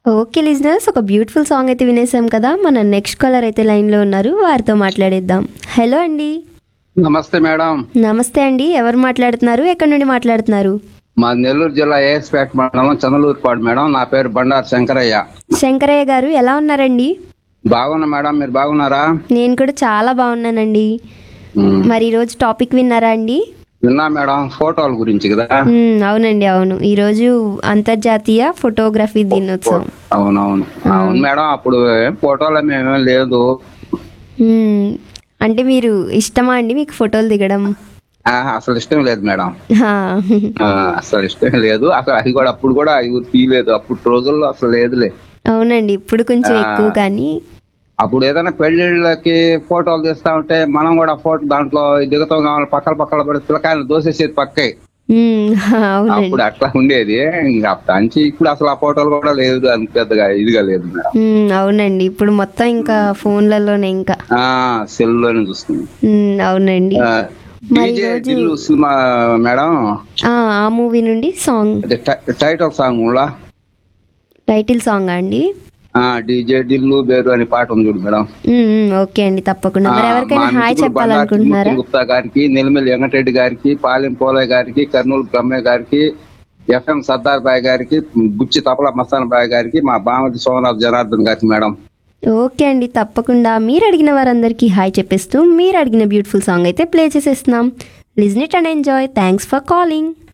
Okay listeners ఒక beautiful song అయితే వినేసాం కదా మన నెక్స్ట్ కాలర్ అయితే లైన్లో ఉన్నారు వారితో మాట్లాడేద్దాం హలో అండి నమస్తే మేడం నమస్తే అండి ఎవరు మాట్లాడుతున్నారు ఎక్కడి నుండి మాట్లాడుతున్నారు మా నెల్లూరు జిల్లా ఏఎస్పేట మండలం చంద్రలూరుపాడు మేడం నా పేరు బండారు శంకరయ్య శంకరయ్య గారు ఎలా ఉన్నారండి బాగున్నా మేడం మీరు బాగున్నారా నేను కూడా చాలా బాగున్నానండి ఉమ్, మరి ఈరోజు టాపిక్ విన్నారా అండి విన్నా మేడం ఫోటోల గురించి కదా మ్మ్, అవునండి అవును ఈరోజు అంతర్జాతీయ ఫోటోగ్రఫీ దినోత్సవం అవునవును అవును మేడం అప్పుడు ఏం ఫోటోలు మేమేం లేదు మ్మ్, అంటే మీరు ఇష్టమా అండి మీకు ఫోటోలు దిగడం ఆ, అసలు ఇష్టం లేదు మేడం హా. ఆ, అసలు ఇష్టం లేదు అసలు అది కూడా అప్పుడు కూడా ఎవరు తీయలేదు అప్పుడు రోజుల్లో అసలు లేదులే అవునండి ఇప్పుడు కొంచెం ఎక్కువ కానీ అప్పుడు ఏదైనా పెళ్లిళ్ళకి ఫోటోలు తీస్తా ఉంటే మనం కూడా ఫోటో దాంట్లో దిగుతాం కావాలి పక్కల పక్కల పడి పిల్లకాయలు దోసేసేది పక్కే మ్మ్, అవునండి అప్పుడు అట్లా ఉండేది ఇంకా అప్పటి ఇప్పుడు అసలు ఆ ఫోటోలు కూడా లేదు అంత పెద్దగా ఇదిగా లేదు మేడం మ్మ్, అవునండి ఇప్పుడు మొత్తం ఇంకా ఫోన్లలోనే ఇంకా ఆ సెల్ లోనే చూస్తుంది మ్మ్, అవునండి ఆ, మరి డీజే ఈరోజు- దిల్లు సినిమా మేడం ఆ ఆ మూవీ నుండి సాంగ్ అదే టై- టైటిల్ సాంగ్ కూడా టైటిల్ సాంగ్ అండి ఆ డీజే దిల్లు బేరు అనే పాట ఉంది చూడు మేడం మ్మ్, మ్మ్, ఓకే అండి తప్పకుండా మరి ఆ, ఎవరికైనా మా హాయ్ మిత్రుడు బండారు చెప్పాలనుకుంటున్నారా తిరుమూర్తి గుప్తా గారికి నెల్లిమల్లి వెంకటరెడ్డి గారికి పాలెం పోలయ్య గారికి కర్నూలు బ్రహ్మయ్య గారికి ఎఫ్ఎం సర్దార్ బాయ్ గారికి గుచ్చి తపల మస్తాన్ బాయ్ గారికి మా బామతి సోమనాథ్ జనార్దన్ గారికి మేడం ఓకే అండి తప్పకుండా మీరు అడిగిన వారందరికీ హాయ్ చెప్పేస్తూ మీరు అడిగిన బ్యూటిఫుల్ సాంగ్ అయితే ప్లే చేసేస్తున్నాం listen it and enjoy thanks for calling